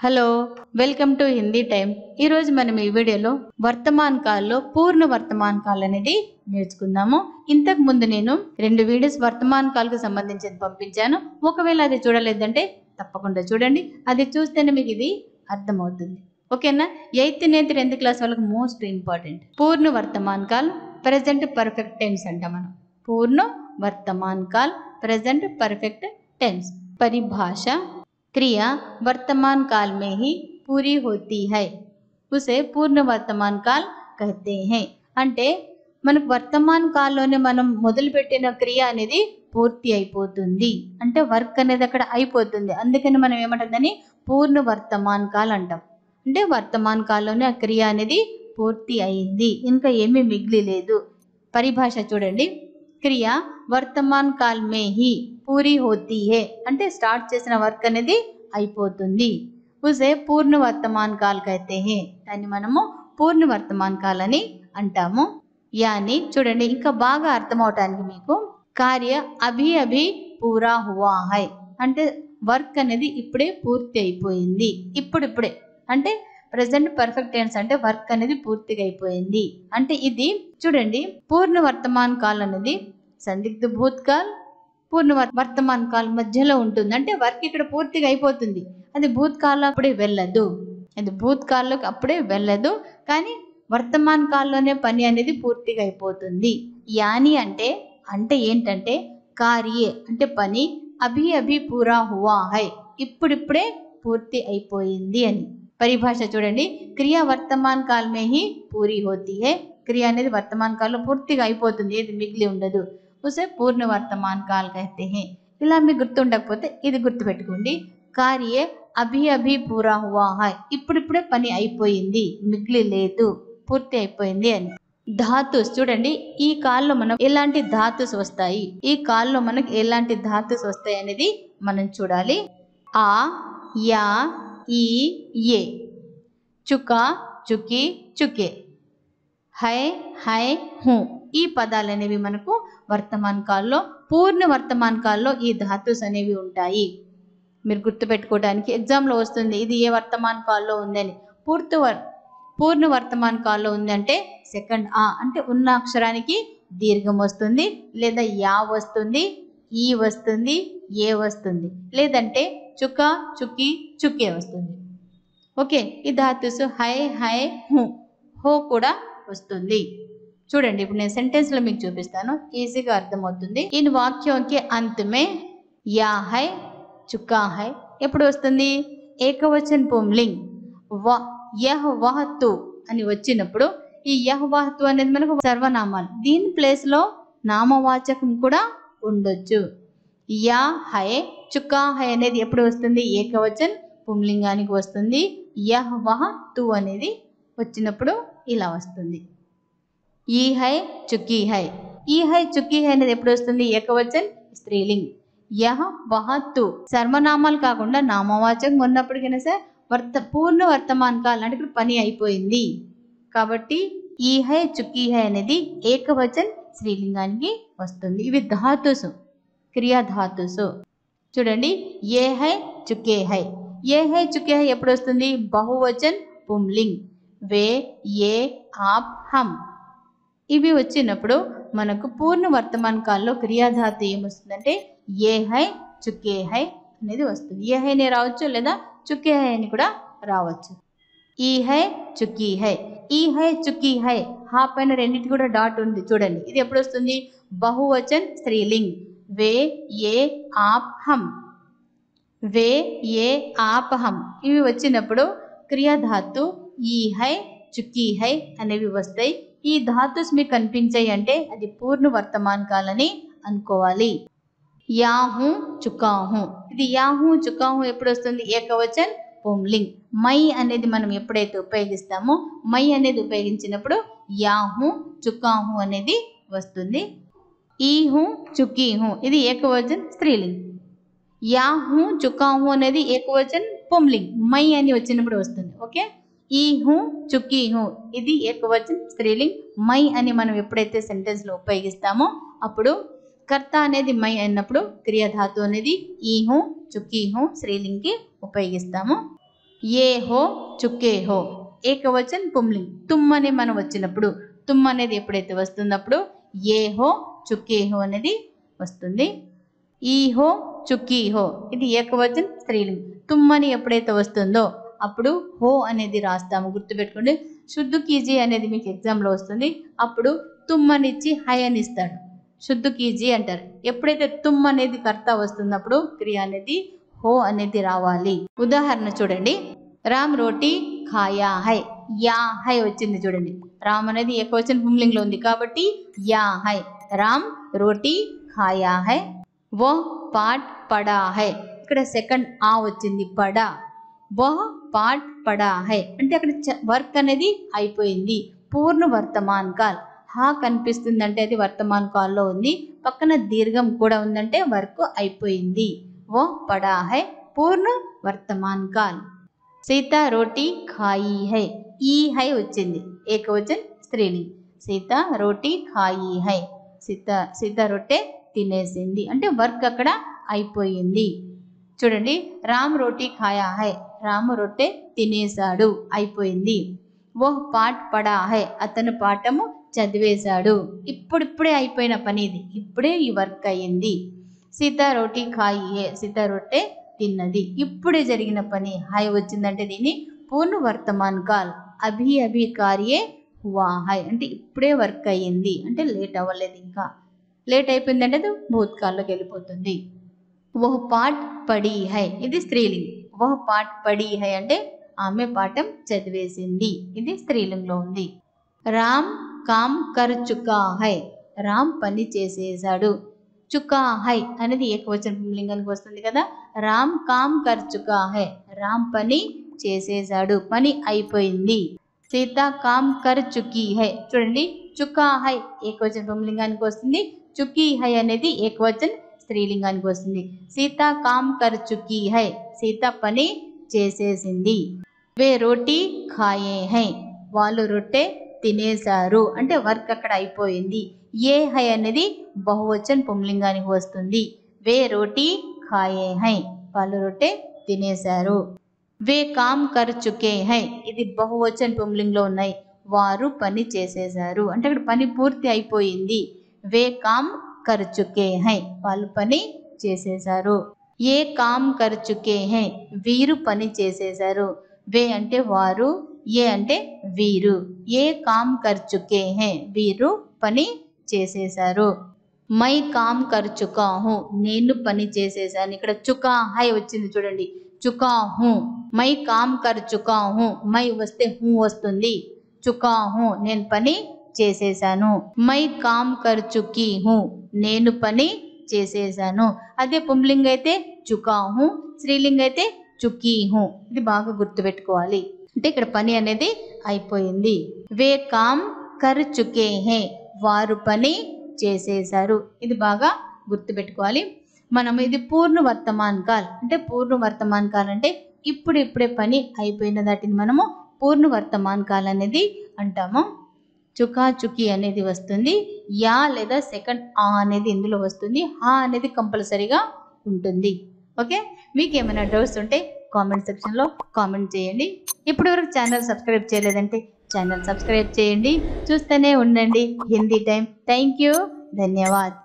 hello welcome to Hindi time ఈరోజు మనం ఈ వీడియోలో వర్తమాన్ కాల్లో పూర్ణ వర్తమాన్ కాల్ అనేది నేర్చుకుందాము ఇంతకు ముందు నేను రెండు వీడియోస్ వర్తమాన్ కాల్కు సంబంధించి పంపించాను ఒకవేళ అది చూడలేదంటే తప్పకుండా చూడండి అది చూస్తేనే మీకు ఇది అర్థమవుతుంది ఓకేనా ఎయిత్ నైన్త్ టెన్త్ క్లాస్ వాళ్ళకి మోస్ట్ ఇంపార్టెంట్ పూర్ణ వర్తమాన్ కాల్ ప్రెసెంట్ పర్ఫెక్ట్ టెన్స్ అంటాం మనం పూర్ణ వర్తమాన్ కాల్ प्रेजेंट परफेक्ट टेंस परिभाषा क्रिया वर्तमान काल में ही पूरी होती है उसे పూర్ణ వర్తమాన్ కాల్ कहते हैं అంటే మనకు వర్తమాన్ కాల్లోనే మనం మొదలుపెట్టిన క్రియ అనేది పూర్తి అయిపోతుంది అంటే వర్క్ అనేది అక్కడ అయిపోతుంది అందుకని మనం ఏమంటుందని పూర్ణ వర్తమాన్ కాల్ అంటాం అంటే వర్తమాన్ కాల్లోనే ఆ క్రియ అనేది పూర్తి అయింది ఇంకా ఏమీ మిగిలి లేదు పరిభాష చూడండి క్రియ వర్తమాన్ కాల్ మే హీ పూరి హోతీ హే అంటే స్టార్ట్ చేసిన వర్క్ అనేది అయిపోతుంది ఉసే పూర్ణ వర్తమాన్ కాల్ కైతే హే దాన్ని మనము పూర్ణ వర్తమాన్ కాల్ అని అంటాము యాని చూడండి ఇంకా బాగా అర్థం అవటానికి మీకు కార్య అభి అభి పూరా హువా హై అంటే వర్క్ అనేది ఇప్పుడే పూర్తి అయిపోయింది ఇప్పుడిప్పుడే అంటే ప్రజెంట్ పర్ఫెక్ట్ టెన్స్ అంటే వర్క్ అనేది పూర్తిగా అయిపోయింది అంటే ఇది చూడండి పూర్ణ వర్తమాన్ కాల్ అనేది సందిగ్ధ భూత్కాల్ పూర్ణ వర్- వర్తమాన్ కాల్ మధ్యలో ఉంటుంది అంటే వర్క్ ఇక్కడ పూర్తిగా అయిపోతుంది అది భూత్కాలం అప్పుడే వెళ్ళదు అది భూత్కాల్లోకి అప్పుడే వెళ్ళదు కానీ వర్తమాన్ కాల్లోనే పని అనేది పూర్తిగా అయిపోతుంది యాని అంటే అంటే ఏంటంటే కార్యే అంటే పని అభి అభి పూరా హువా హై ఇప్పుడిప్పుడే పూర్తి అయిపోయింది అని పరిభాష చూడండి క్రియ వర్తమాన్ కాల్ మే హీ పూరి హోతీ హే క్రియ అనేది వర్తమాన్ కాల్లో పూర్తిగా అయిపోతుంది ఏది మిగిలి ఉండదు ఉసే పూర్ణ వర్తమాన్ కాల్ కహతే హే ఇలా మీకు గుర్తుండకపోతే ఇది గుర్తుపెట్టుకోండి కార్యే అభి అభి పూరా హువా హై ఇప్పుడిప్పుడే పని అయిపోయింది మిగిలి లేదు పూర్తి అయిపోయింది అని ధాతుస్ చూడండి ఈ కాల్లో మనం ఎలాంటి ధాతుస్ వస్తాయి ఈ కాల్లో మనకు ఎలాంటి ధాతుస్ వస్తాయి అనేది మనం చూడాలి ఆ యా ఈ ఏ చుకా చుకి చుకే హై హై హూ ఈ పదాలు అనేవి మనకు వర్తమాన్ కాల్లో పూర్ణ వర్తమాన్ కాల్లో ఈ ధాతుస్ అనేవి ఉంటాయి మీరు గుర్తుపెట్టుకోవడానికి ఎగ్జామ్లో వస్తుంది ఇది ఏ వర్తమాన్ కాల్లో ఉందని పూర్తి వర్ పూర్ణ వర్తమాన్ కాల్లో ఉందంటే సెకండ్ ఆ అంటే ఉన్న అక్షరానికి దీర్ఘం వస్తుంది లేదా యా వస్తుంది ఈ వస్తుంది ఏ వస్తుంది లేదంటే చుక చుకి చుకే వస్తుంది ఓకే ఈ ధాతుసు హై హై హూ హో కూడా వస్తుంది చూడండి ఇప్పుడు నేను సెంటెన్స్ లో మీకు చూపిస్తాను ఈజీగా అర్థమవుతుంది ఇన్ వాక్యోకి అంతమే యా హై చుకా హై ఎప్పుడు వస్తుంది ఏకవచన్ పుంలింగ్ వ యహ్ వహ్ తు అని వచ్చినప్పుడు ఈ యహ్ వహ్ తు అనేది మనకు సర్వనామాలు దీని ప్లేస్ లో నామవాచకం కూడా ఉండొచ్చు యా హై చుకా హై అనేది ఎప్పుడు వస్తుంది ఏకవచన్ పుంలింగానికి వస్తుంది యహ్ వహ తు అనేది వచ్చినప్పుడు ఇలా వస్తుంది ఈ హై చుకీ హై ఈ హై చుకీ హై అనేది ఎప్పుడు వస్తుంది ఏకవచన్ స్త్రీలింగ్ యహ వహ తు సర్వనామాలు కాకుండా నామవాచకం ఉన్నప్పటికైనా సరే వర్త పూర్ణ వర్తమాన్ కాలం అంటే ఇప్పుడు పని అయిపోయింది కాబట్టి ఈ హై చుకీ హై అనేది ఏకవచన్ స్త్రీలింగానికి వస్తుంది ఇవి ధాతుసు క్రియా ధాతుసు చూడండి ఏ హై చుకే హై ఏ హై చుకే హై ఎప్పుడు వస్తుంది బహువచన్ పుంలింగ్ వే ఏ ఆప్ హమ్ ఇవి వచ్చినప్పుడు మనకు పూర్ణ వర్తమాన కాలంలో క్రియాధాతు ఏమొస్తుందంటే ఏ హై చుకే హై అనేది వస్తుంది ఏ హైనే రావచ్చు లేదా చుకే హై అని కూడా రావచ్చు ఈ హై చుకీ హై ఈ హై చుకీ హై హా పైన రెండింటి కూడా డాట్ ఉంది చూడండి ఇది ఎప్పుడు వస్తుంది బహువచన్ స్త్రీలింగ్ వే ఏ ఆప్ హమ్ వే ఏ ఆప్ హమ్ ఇవి వచ్చినప్పుడు క్రియాధాతు ఈ హై చుకీ హై అనేవి వస్తాయి ఈ ధాతుస్ మీకు కనిపించాయి అంటే అది పూర్ణ వర్తమాన్ కాలని అనుకోవాలి యాహు చుకాహు ఇది యాహు చుకాహు ఎప్పుడు వస్తుంది ఏకవచన్ పుంలింగ్ మై అనేది మనం ఎప్పుడైతే ఉపయోగిస్తామో మై అనేది ఉపయోగించినప్పుడు యాహు చుకాహు అనేది వస్తుంది ఈహు చుకీహు ఇది ఏకవచన్ స్త్రీలింగ్ యాహు చుకాహు అనేది ఏకవచన్ పుంలింగ్ మై అని వచ్చినప్పుడు వస్తుంది ఓకే ఈ హు చుకీ హు ఇది ఏకవచన్ స్త్రీలింగ్ మై అని మనం ఎప్పుడైతే సెంటెన్స్ లో ఉపయోగిస్తామో అప్పుడు కర్త అనేది మై అన్నప్పుడు క్రియాధాతు అనేది ఈ హు చుకీ హు స్త్రీలింగ్ కి ఉపయోగిస్తాము ఏ హో చుక్కే హో ఏకవచన్ పుంలింగ్ తుమ్ అని మనం వచ్చినప్పుడు తుమ్ అనేది ఎప్పుడైతే వస్తున్నప్పుడు ఏ హో చుక్కే హో అనేది వస్తుంది ఈ హో చుక్కీ హో ఇది ఏకవచన్ స్త్రీలింగ్ తుమ్మని ఎప్పుడైతే వస్తుందో అప్పుడు హో అనేది రాస్తాము గుర్తుపెట్టుకోండి శుద్ధు కీజీ అనేది మీకు ఎగ్జామ్లో వస్తుంది అప్పుడు తుమ్మనిచ్చి హై అని ఇస్తాడు శుద్ధు కీజీ అంటారు ఎప్పుడైతే తుమ్ అనేది కర్త వస్తున్నప్పుడు క్రియ అనేది హో అనేది రావాలి ఉదాహరణ చూడండి రామ్ రోటీ ఖాయా హై యా హై వచ్చింది చూడండి రామ్ అనేది ఏకవచన పుంలింగ్ లో ఉంది కాబట్టి యా హై రామ్ రోటీ ఖాయా హై वो పాట్ పడా హై ఇక్కడ సెకండ్ ఆ వచ్చింది పడా వహ పాట్ పడా హై అంటే అక్కడ వర్క్ అనేది అయిపోయింది పూర్ణ వర్తమాన్ కాల్ హా కనిపిస్తుంది అంటే అది వర్తమాన్ కాల్లో ఉంది పక్కన దీర్ఘం కూడా ఉందంటే వర్క్ అయిపోయింది ఓ పడా హై పూర్ణ వర్తమాన్ కాల్ సీత రోటీ ఖాయి హై ఈ హై వచ్చింది ఏకవచన్ స్త్రీలింగ్ సీత రోటీ ఖాయి హై సీత సీత రొట్టె తినేసింది అంటే వర్క్ అక్కడ అయిపోయింది చూడండి రామ్ రోటీ ఖాయా హై రాము రొట్టె తినేశాడు అయిపోయింది ఓహ్ పాట్ పడా హై అతను పాఠము చదివేశాడు ఇప్పుడిప్పుడే అయిపోయిన పని ఇది ఇప్పుడే ఈ వర్క్ అయ్యింది సీత రోటీ ఖాయి హే సీత రొట్టె తిన్నది ఇప్పుడే జరిగిన పని హై వచ్చిందంటే దీన్ని పూర్ణ వర్తమాన్ కాల్ అభి అభి కార్యే హువా హై అంటే ఇప్పుడే వర్క్ అయ్యింది అంటే లేట్ అవ్వలేదు ఇంకా లేట్ అయిపోయిందంటే అది భూత్కాల్లోకి వెళ్ళిపోతుంది ఓహ్ పాట్ పడి హై ఇది స్త్రీలింగ్ ఓహ్ పాట్ పడి హై అంటే ఆమె పాఠం చదివేసింది ఇది స్త్రీలింగ్లో ఉంది రామ్ కామ్ కర్ చుకా హై రామ్ పని చేసేసాడు చుకా హై అనేది ఏకవచన పుంలింగానికి వస్తుంది కదా రామ్ కామ్ కర్ చుకా హై రామ్ పని చేసేసాడు పని అయిపోయింది సీత కామ్ కర్ చుకీ హై చూడండి చుకా హై ఏకవచన పుంలింగానికి వస్తుంది చుకీ హై అనేది ఏకవచన్ స్త్రీలింగానికి వస్తుంది సీత కామ్ కర్ చుకీ హై సీత పని చేసేసింది వే రోటీ ఖాయే హై వాళ్ళు రొట్టె తినేశారు అంటే వర్క్ అక్కడ అయిపోయింది ఏ హై అనేది బహువచన్ పుంలింగానికి వస్తుంది వే రోటీ ఖాయే హై వాళ్ళు రొట్టె తినేశారు వే కామ్ కర్ చుకే హై ఇది బహువచన్ పుంలింగ్లో ఉన్నాయి వారు పని చేసేశారు అంటే అక్కడ పని పూర్తి అయిపోయింది వే కామ్ కర్ చుకే హై వాళ్ళు పని చేసేశారు ఏ కామ్ కర్ చుకే హై వీరు పని చేసేశారు వే అంటే వారు ఏ అంటే వీరు ఏ కామ్ కర్ చుకే హై వీరు పని చేసేశారు మై కామ్ కర్ చుకా హూ నేను పని చేసేసాను ఇక్కడ చుకా హై వచ్చింది చూడండి చుకా హూ మై కామ్ కర్ చుకా హూ మై వస్తే హూ వస్తుంది చుకా హూ నేను పని చేసేసాను మై కామ్ కర్ చుకీ హూ నేను పని చేసేసాను అదే పుంలింగ్ అయితే చుకా హూ స్త్రీలింగ్ అయితే చుకీ హూ ఇది బాగా గుర్తుపెట్టుకోవాలి అంటే ఇక్కడ పని అనేది అయిపోయింది వే కామ్ కర్ చుకే హే వారు పని చేసేశారు ఇది బాగా గుర్తుపెట్టుకోవాలి మనం ఇది పూర్ణ వర్తమాన్ కాల్ అంటే పూర్ణ వర్తమాన్ కాల్ అంటే ఇప్పుడు ఇప్పుడే పని అయిపోయిన దాటిని మనము పూర్ణ వర్తమాన్ కాల్ అనేది అంటాము చుకా చుకి అనేది వస్తుంది యా లేదా సెకండ్ ఆ అనేది ఇందులో వస్తుంది హా అనేది కంపల్సరీగా ఉంటుంది ఓకే మీకు ఏమైనా డౌట్స్ ఉంటే కామెంట్ సెక్షన్లో కామెంట్ చేయండి ఇప్పటివరకు ఛానల్ సబ్స్క్రైబ్ చేయలేదంటే ఛానల్ సబ్స్క్రైబ్ చేయండి చూస్తూనే ఉండండి హిందీ టైం థ్యాంక్ యూ ధన్యవాద్